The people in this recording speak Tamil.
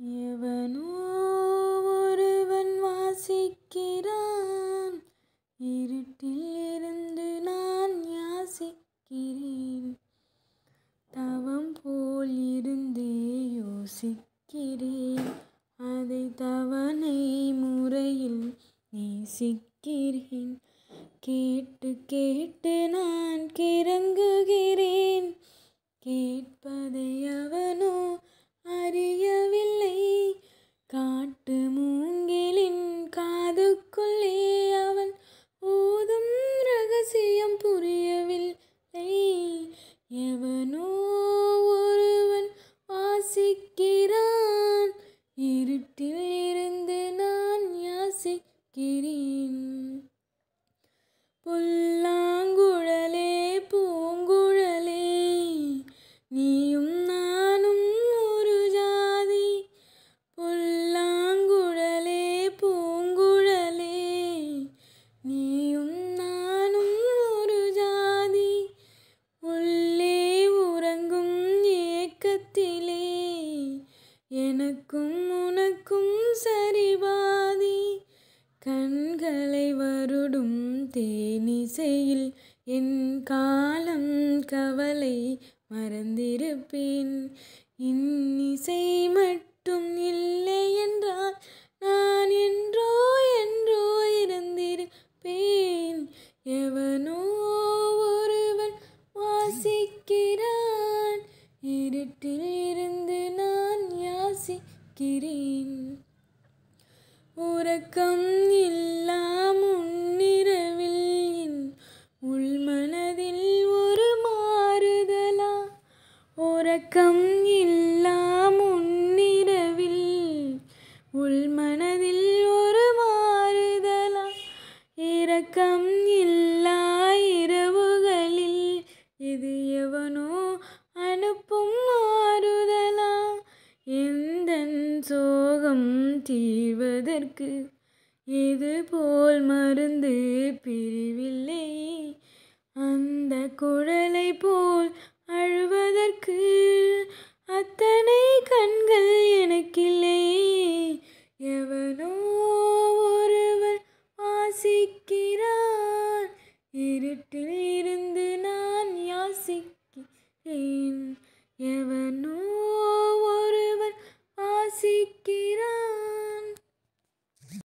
எவனோ ஒருவன் வாசிக்கிறான் இருட்டில் இருந்து நான் யாசிக்கிறேன் தவம் போல் இருந்து யோசிக்கிறேன் அதை தவணை முறையில் நேசிக்கிறேன் கேட்டு கேட்டு நான் கிறங்குகிறேன் கேட்பதை அவனோ அறியவில்லை காட்டு மூங்கிலின் காதுக்குள்ளே அவன் ஓதும் ரகசியம் புரியவில்லை எவனோ ஒருவன் வாசிக்கிறான் இருட்டில் இருந்து நான் யாசிக்கிறேன் புல்லாங்குழலே பூங்குழலே நீயும் நானும் ஒரு ஜாதி புல்லாங்குழலே பூங்குழலே நீயும் நானும் ஒரு ஜாதி உள்ளே உறங்கும் ஏக்கத்திலே எனக்கும் உனக்கும் சரிபாதி கண்களை வருடும் தேனிசையில் என் காலம் கவலை மறந்திருப்பேன் இன்னிசை மட்டும் இல்லை என்றால் நான் என்றோ என்றோ இறந்திருப்பேன் எவனோ ஒருவன் வாசிக்கிறான் இருட்டில் இருந்து நான் யாசிக்கிறேன் உறக்கம் இல்லா முன்னிரவில் என் உள்மனதில் ஒரு மாறுதலா உறக்கம் இல்லா முன்னிரவில் உள்மனதில் ஒரு மாறுதலா இரக்கம் இல்லா இரவுகளில் இது எவனோ அனுப்பும் மாறுதலா எந்தன் சோகம் தீர்வதற்கு இது போல் மருந்து பிரிவில்லை அந்த குழலை போல் அழுவதற்கு அத்தனை கண்கள் எனக்கில்லை எவனோ ஒருவன் வாசிக்கிறான் இருட்டில்